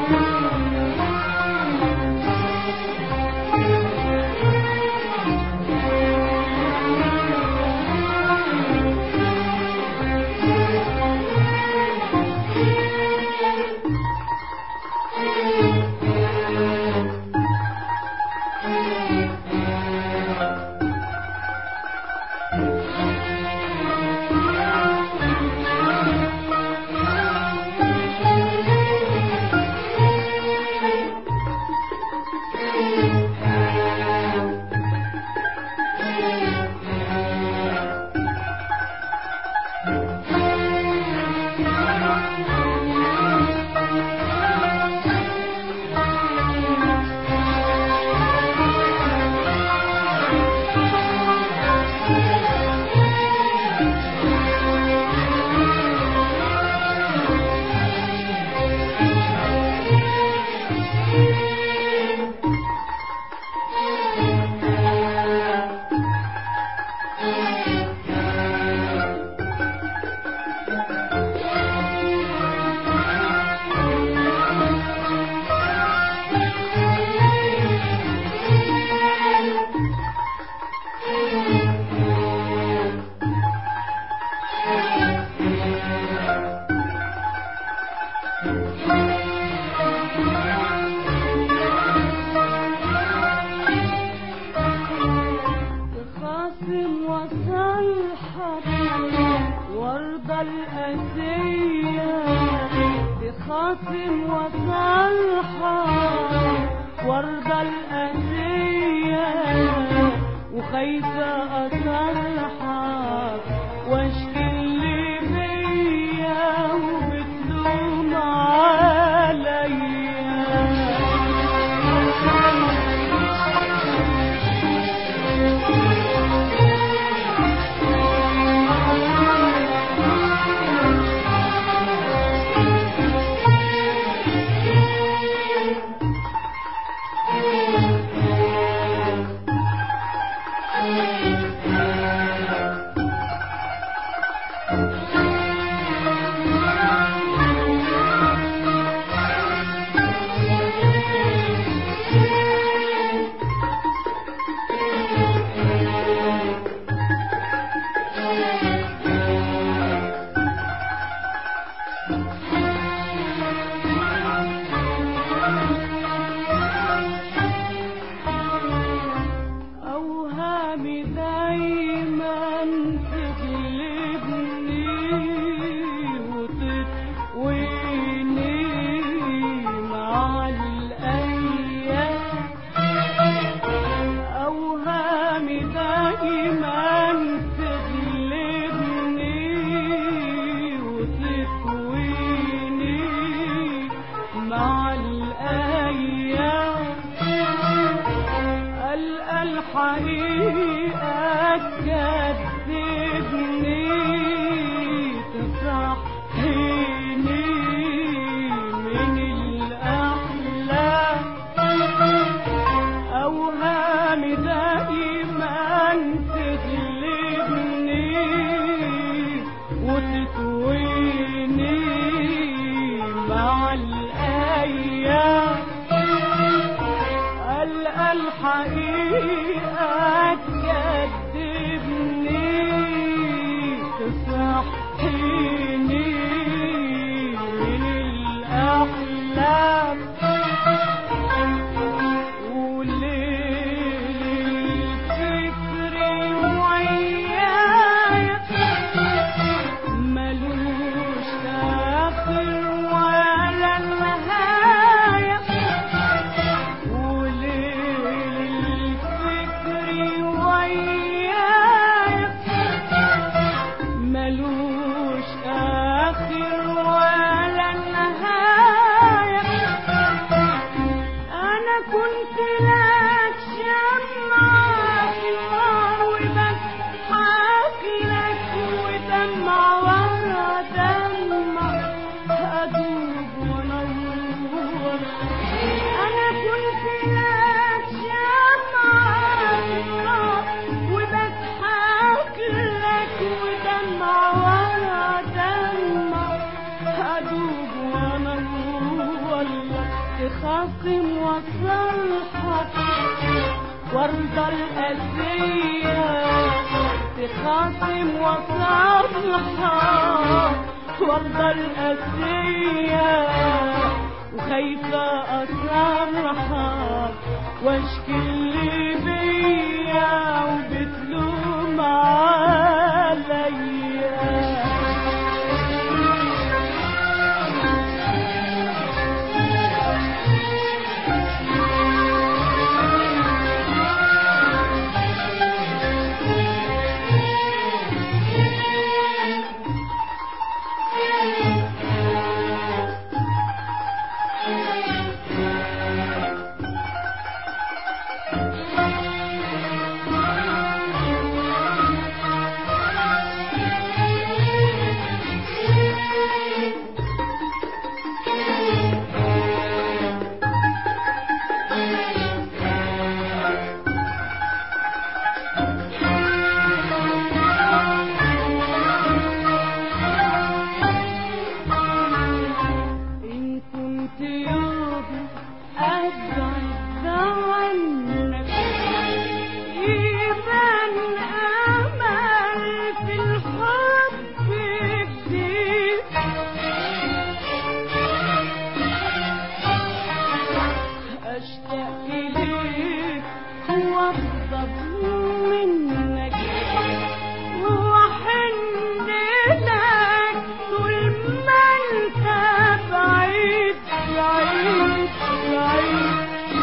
خاصم وصالحة وارضى الأذية وخايفة أصالحك واشكي اللي بيا وبتلوم عليا أوهامي دايما تغلبني وتطويني مع الأيام أوهامي دايما تغلبني وتطويني مع الأيام ألقى الحقيقة تكذبني تصحيني من الأحلام أوهامي دائما تغلبني وتكويني مع الأيام ألقى الحقيقة تكذبني تصحيني من الأحلام وليل الفكر ويايا ملوش آخر ولا نهاية تخاصم وصالحك وارضى الأذية تخاصم وصالحك وارضى الأذية وخايفة أصرحك واشكي اللي بيا وبتلوم عليا إن كنت يوم أبعد عنك يبان أمل في الحب كتير أشتاق إليك وأغضب منك وأحن لك طول ما أنت بعيد بعيد بعيد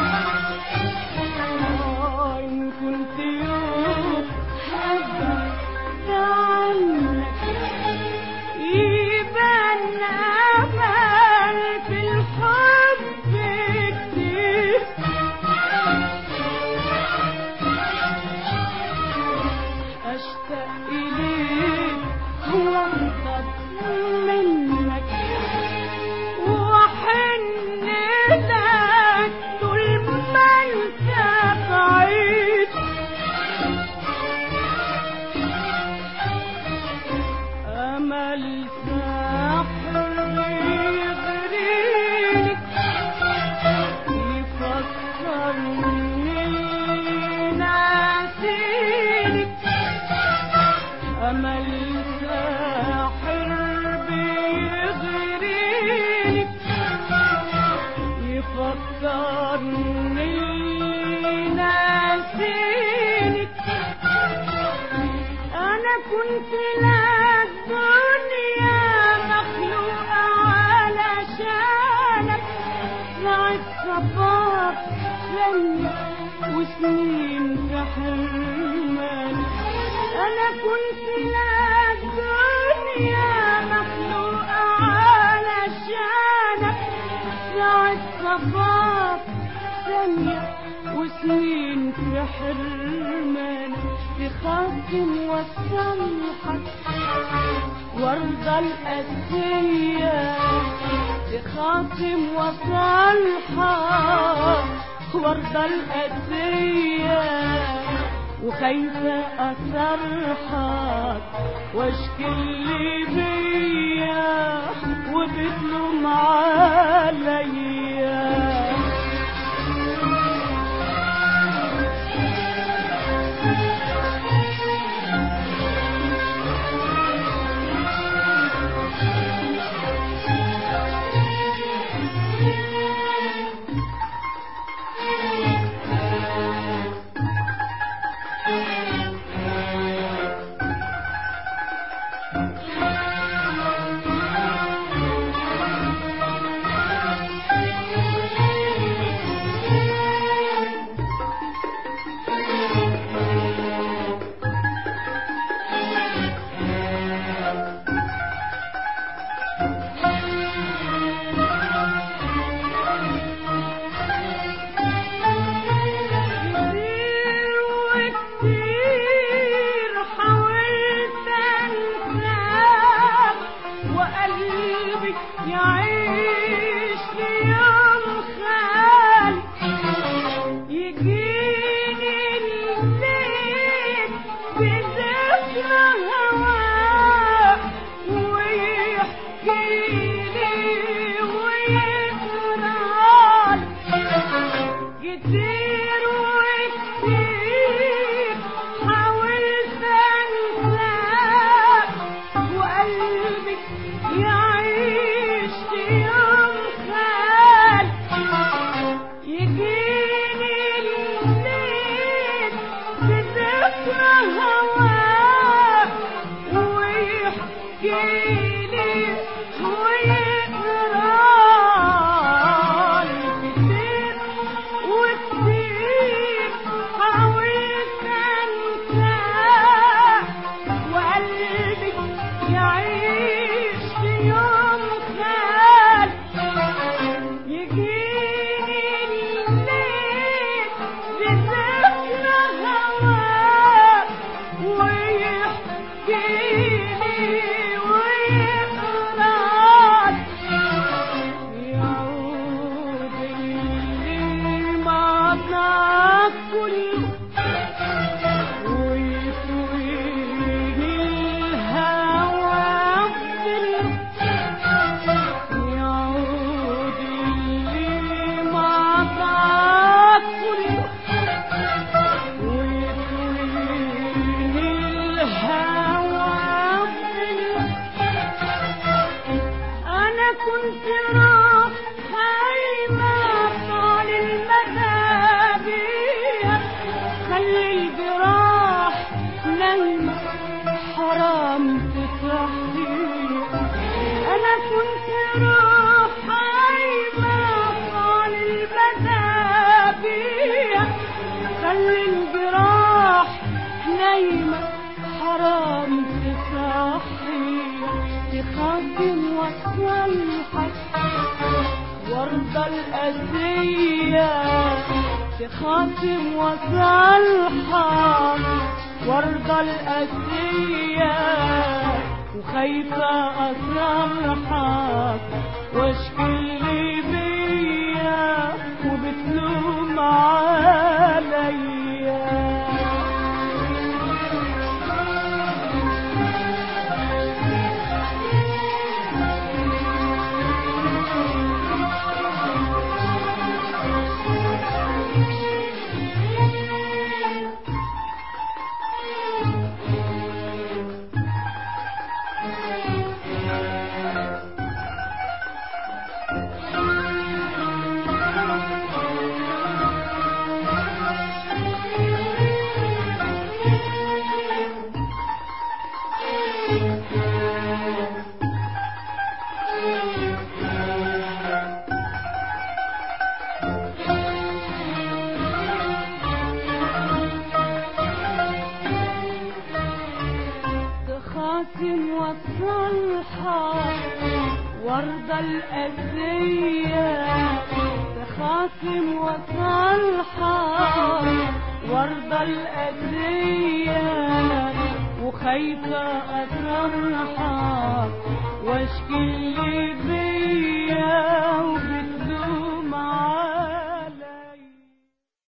آه، إن كنت يوم أبعد عنك يبان أمل في الحب كتير أشتاق إليك وأغضب منك وأحن لك طول ما أنت بعيد أمل ساحر يغريني يفكرني ناسيني أمل ساحر بيغريني يفكرني ناسيني أنا كنت لك دنيا مخلوقة علشانك ساعة صباح ثانية وسنين في حرمانك أنا كنت لك دنيا مخلوقة علشانك ساعة صباح ثانية وسنين في حرمانك تخاصم وصلحك وارضى الأذية تخاصم وصلحك وارضى الأذية وخايفة أصرحك واشكي اللي بيا وبتلوم عليا حرام تصحيح تخاصم وتصلحك وارضى الأذية تخاصم وتصلحك وارضى الأذية وخايفة أصلحك واشكي اللي بيا وبتلوم عليا تخاصم وتصلحك وارضى الأذية تخاصم وتصلحك وارضى الأذية وخايفة أجرحك واشكي اللي